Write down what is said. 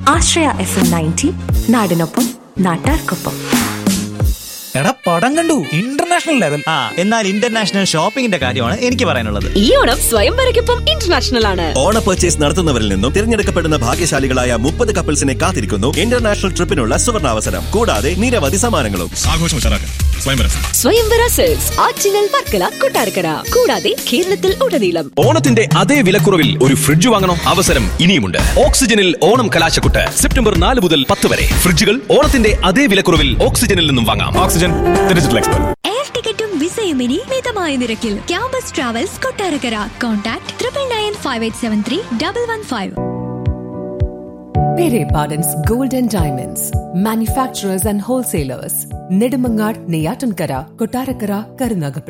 ആശ്രയ F M ninety നാടിനൊപ്പം നാട്ടാർക്കൊപ്പം എടാ പടം കണ്ടു ഇന്റർനാഷണൽ ലെവൽ ആ എന്നാൽ ഇന്റർനാഷണൽ ഷോപ്പിംഗിന്റെ കാര്യമാണ് എനിക്ക് പറയാനുള്ളത് ഈ ഓണം സ്വയംവരയ്ക്കൊപ്പം ഇന്റർനാഷണൽ ആണ് ഓണ പർച്ചേസ് നടത്തുന്നവരിൽ നിന്നും തിരഞ്ഞെടുക്കപ്പെടുന്ന ഭാഗ്യശാലികളായ മുപ്പത് കപ്പിൾസിനെ കാത്തിരിക്കുന്നു ഇന്റർനാഷണൽ ട്രിപ്പിനുള്ള സുവർണാവസരം കൂടാതെ നിരവധി സമ്മാനങ്ങളും ആഘോഷം ഉഷാറാക്കാൻ സ്വയംവരം സ്വയംവര സെൽസ് ആറ്റിങ്ങൽ വർക്കല കൊട്ടാരക്കര കൂടാതെ കേരളത്തിൽ ഉടനീളം ഓണത്തിന്റെ അതേ വിലക്കുറവിൽ ഒരു ഫ്രിഡ്ജ് വാങ്ങണോ അവസരം ഇനിയുമുണ്ട് ഓക്സിജനിൽ ഓണം കലാശക്കുട്ട് സെപ്റ്റംബർ നാല് മുതൽ പത്ത് വരെ ഫ്രിഡ്ജുകൾ ഓണത്തിന്റെ അതേ വിലക്കുറവിൽ ഓക്സിജനിൽ നിന്നും വാങ്ങാം ഓക്സിജൻ ഡിജിറ്റൽ എക്സ്പെർട്ട് എയർ ടിക്കറ്റും വിസയും ഇനി മിതമായ നിരക്കിൽ campus travels Kottarakkara contact triple nine five eight seven three double one five Pere Pardon's Gold and Diamonds, manufacturers and wholesalers, Nedumangad, Neyatankara, Kotarakara, Karunagapalli.